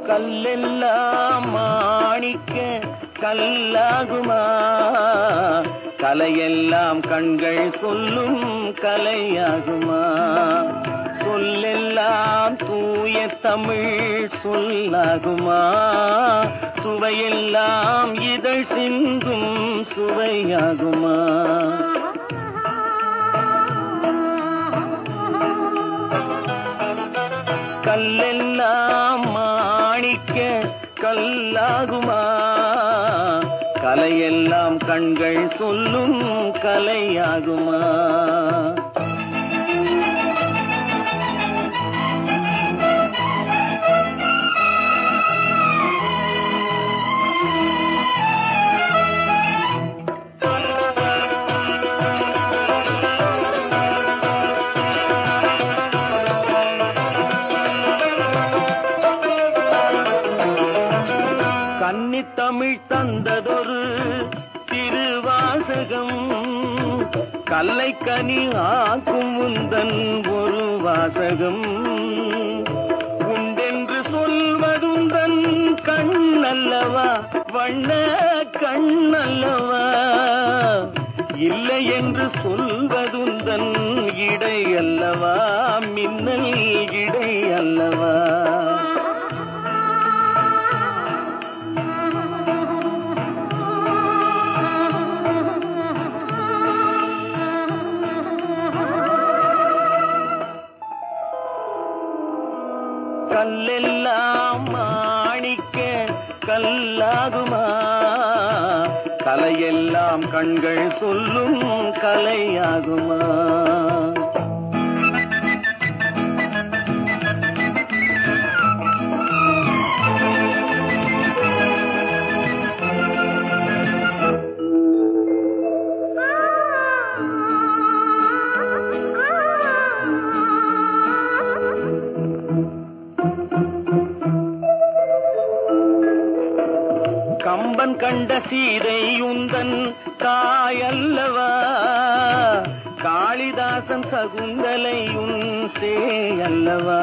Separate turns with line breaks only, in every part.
கல்லெல்லாம் மாணிக்க கல்லாகுமா கலையெல்லாம் கண்கள் சொல்லும் கலையாகுமா சொல்லெல்லாம் தூய தமிழ் சொல்லாகுமா சுவையெல்லாம் இதழ் சிந்தும் சுவையாகுமா கல்லெல்லாம் மாணிக்க கல்லாகுமா கலையெல்லாம் கண்கள் சொல்லும் கலையாகுமா கன்னித் தமிழ் தந்ததொரு திருவாசகம் கல்லை கனி ஆக்கும் உந்தன் ஒரு வாசகம் உண்டென்று சொல்வதுந்தன் கண்ணல்லவா வண்ண கண்ணல்லவா இல்லை என்று சொல்வதுந்தன் இடை அல்லவா மின்னல் இடை அல்லவா கல்லெல்லாம் மாணிக்க கல்லாகுமா கலையெல்லாம் கண்கள் சொல்லும் கலையாகுமா கம்பன் கண்ட சீதை உந்தன் தாயல்லவா காளிதாசன் சகுந்தலை உன் அல்லவா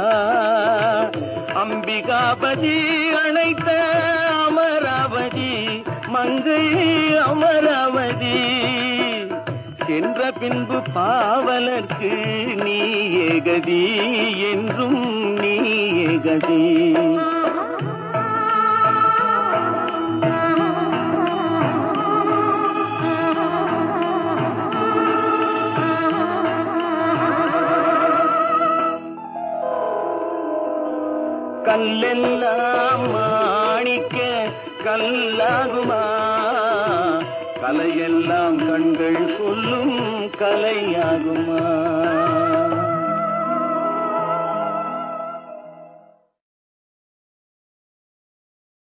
அம்பிகாபதி அழைத்த அமராவதி மங்கை அமராவதி சென்ற பின்பு பாவலர்க்கு நீ ஏகதி என்றும் நீ ஏகதி கல்லெல்லாம் மாணிக்க கல்லாகுமா கலையெல்லாம் கண்கள் சொல்லும் கலையாகுமா